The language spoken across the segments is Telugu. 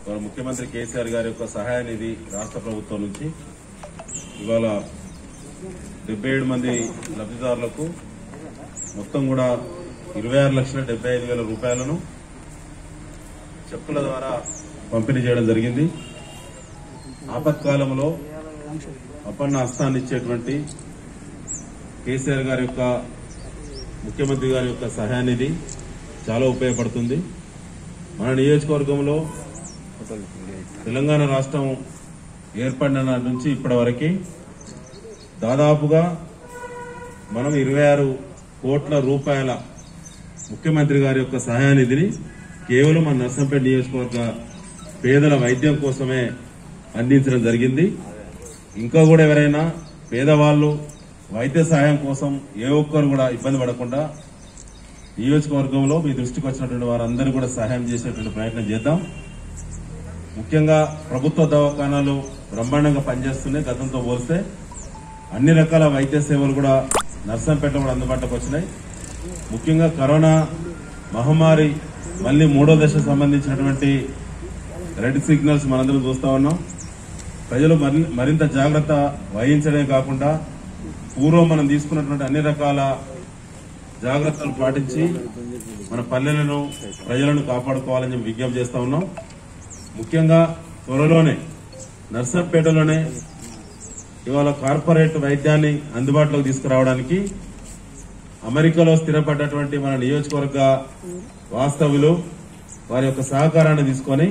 మన ముఖ్యమంత్రి కేసీఆర్ గారి యొక్క సహాయ నిధి రాష్ట్ర ప్రభుత్వం నుంచి ఇవాళ డెబ్బై ఏడు మంది లబ్ధిదారులకు మొత్తం కూడా ఇరవై ఆరు లక్షల డెబ్బై ఐదు వేల రూపాయలను చెక్కుల ద్వారా పంపిణీ చేయడం జరిగింది ఆపత్కాలంలో అపన్న హస్తాన్ని ఇచ్చేటువంటి కేసీఆర్ గారి యొక్క ముఖ్యమంత్రి గారి యొక్క సహాయానిధి చాలా ఉపయోగపడుతుంది మన నియోజకవర్గంలో తెలంగాణ రాష్ట్రం ఏర్పడిన నాటి నుంచి ఇప్పటి వరకు దాదాపుగా మనం ఇరవై ఆరు కోట్ల రూపాయల ముఖ్యమంత్రి గారి యొక్క సహాయానిధిని కేవలం మన నర్సంపేట నియోజకవర్గ పేదల వైద్యం కోసమే అందించడం జరిగింది ఇంకా కూడా ఎవరైనా పేదవాళ్ళు వైద్య సహాయం కోసం ఏ ఒక్కరు కూడా ఇబ్బంది పడకుండా నియోజకవర్గంలో మీ దృష్టికి వచ్చినటువంటి వారందరూ కూడా సహాయం చేసేటువంటి ప్రయత్నం చేద్దాం ముఖ్యంగా ప్రభుత్వ దవాఖానాలు బ్రహ్మాండంగా పనిచేస్తున్నాయి గతంతో పోలిస్తే అన్ని రకాల వైద్య సేవలు కూడా నర్సంపేట కూడా అందుబాటులోకి వచ్చినాయి ముఖ్యంగా కరోనా మహమ్మారి మళ్ళీ మూడో దశ సంబంధించినటువంటి రెడ్ సిగ్నల్స్ మనందరం చూస్తా ఉన్నాం ప్రజలు మరి- మరింత జాగ్రత్త వహించడమే కాకుండా పూర్వం మనం తీసుకున్నటువంటి అన్ని రకాల జాగ్రత్తలు పాటించి మన పల్లెలను ప్రజలను కాపాడుకోవాలని చెప్పి విజ్ఞప్తి చేస్తా ఉన్నాం ముఖ్యంగా త్వరలోనే నర్సంపేటలోనే ఇవాళ కార్పొరేట్ వైద్యాన్ని అందుబాటులోకి తీసుకురావడానికి అమెరికాలో స్థిరపడ్డటువంటి మన నియోజకవర్గ వాస్తవులు వారి యొక్క సహకారాన్ని తీసుకొని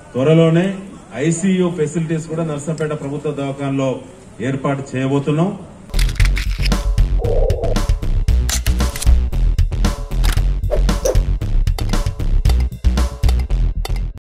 త్వరలోనే ఐసీయూ ఫెసిలిటీస్ కూడా నర్సంపేట ప్రభుత్వ దవాఖానలో ఏర్పాటు చేయబోతున్నాం